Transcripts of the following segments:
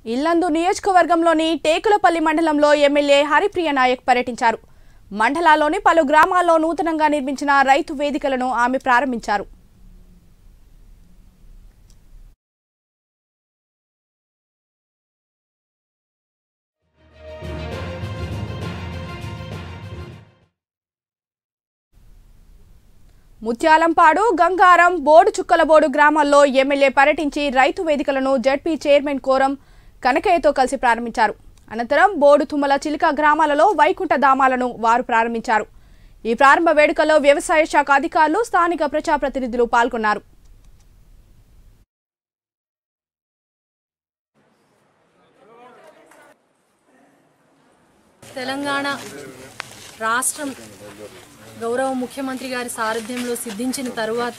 ఇల్లందు నియోజకవర్గంలోని టేకులపల్లి మండలంలో ఎమ్మెల్యే హరిప్రియ నాయక్ పర్యటించారు మండలాల్లోని పలు గ్రామాల్లో నూతనంగా నిర్మించిన రైతు వేదికలను ఆమె ప్రారంభించారు ముత్యాలంపాడు గంగారం బోడు చుక్కలబోడు గ్రామాల్లో ఎమ్మెల్యే పర్యటించి రైతు వేదికలను జడ్పీ చైర్మన్ కోరం కనకయ్యతో కలిసి ప్రారంభించారు అనంతరం బోడు తుమ్మల చిలుక గ్రామాలలో వైకుంఠ ధామాలను వారు ప్రారంభించారు ఈ ప్రారంభ వేడుకలో వ్యవసాయ శాఖ అధికారులు స్థానిక ప్రజాప్రతినిధులు పాల్గొన్నారు తెలంగాణ రాష్ట్రం గౌరవ ముఖ్యమంత్రి గారి సారథ్యంలో సిద్ధించిన తరువాత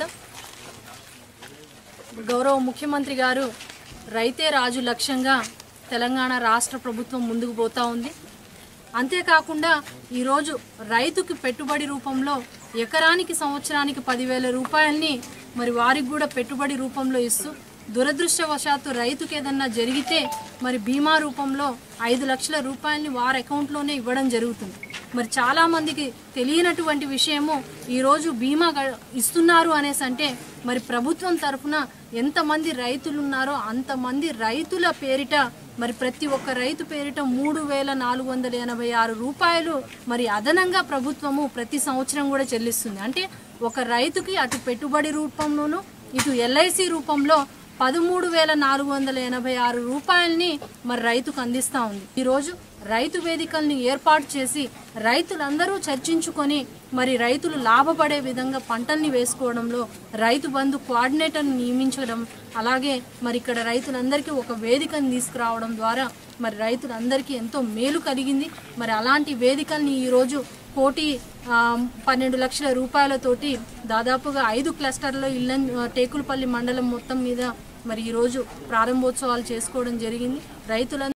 గౌరవ ముఖ్యమంత్రి గారు రైతే రాజు లక్ష్యంగా తెలంగాణ రాష్ట్ర ప్రభుత్వం ముందుకు పోతా ఉంది అంతేకాకుండా ఈరోజు రైతుకి పెట్టుబడి రూపంలో ఎకరానికి సంవత్సరానికి పదివేల రూపాయల్ని మరి వారికి కూడా పెట్టుబడి రూపంలో ఇస్తూ దురదృష్టవశాత్తు రైతుకి ఏదన్నా జరిగితే మరి బీమా రూపంలో ఐదు లక్షల రూపాయలని వారి అకౌంట్లోనే ఇవ్వడం జరుగుతుంది మరి చాలా మందికి తెలియనటువంటి విషయము ఈరోజు బీమా గ- ఇస్తున్నారు అనేసి అంటే మరి ప్రభుత్వం తరఫున ఎంతమంది రైతులు ఉన్నారో అంతమంది రైతుల పేరిట మరి ప్రతి ఒక్క రైతు పేరిట మూడు వేల నాలుగు వందల ఎనభై ఆరు రూపాయలు మరి అదనంగా ప్రభుత్వము ప్రతి సంవత్సరం కూడా చెల్లిస్తుంది అంటే ఒక రైతుకి అటు పెట్టుబడి రూపంలోనూ ఇటు ఎల్ఐసి రూపంలో పదమూడు వేల నాలుగు వందల ఎనభై ఆరు రూపాయలని మరి రైతుకు అందిస్తూ ఉంది ఈరోజు రైతు వేదికల్ని ఏర్పాటు చేసి రైతులందరూ చర్చించుకొని మరి రైతులు లాభపడే విధంగా పంటల్ని వేసుకోవడంలో రైతు బంధు కోఆర్డినేటర్ని నియమించడం అలాగే మరి ఇక్కడ రైతులందరికీ ఒక వేదికను తీసుకురావడం ద్వారా మరి రైతులందరికీ ఎంతో మేలు కలిగింది మరి అలాంటి వేదికల్ని ఈరోజు కోటి ఆ, పన్నెండు లక్షల రూపాయలతోటి దాదాపుగా ఐదు క్లస్టర్లో ఇళ్ళ టేకులపల్లి మండలం మొత్తం మీద మరి ఈరోజు ప్రారంభోత్సవాలు చేసుకోవడం జరిగింది రైతులందరూ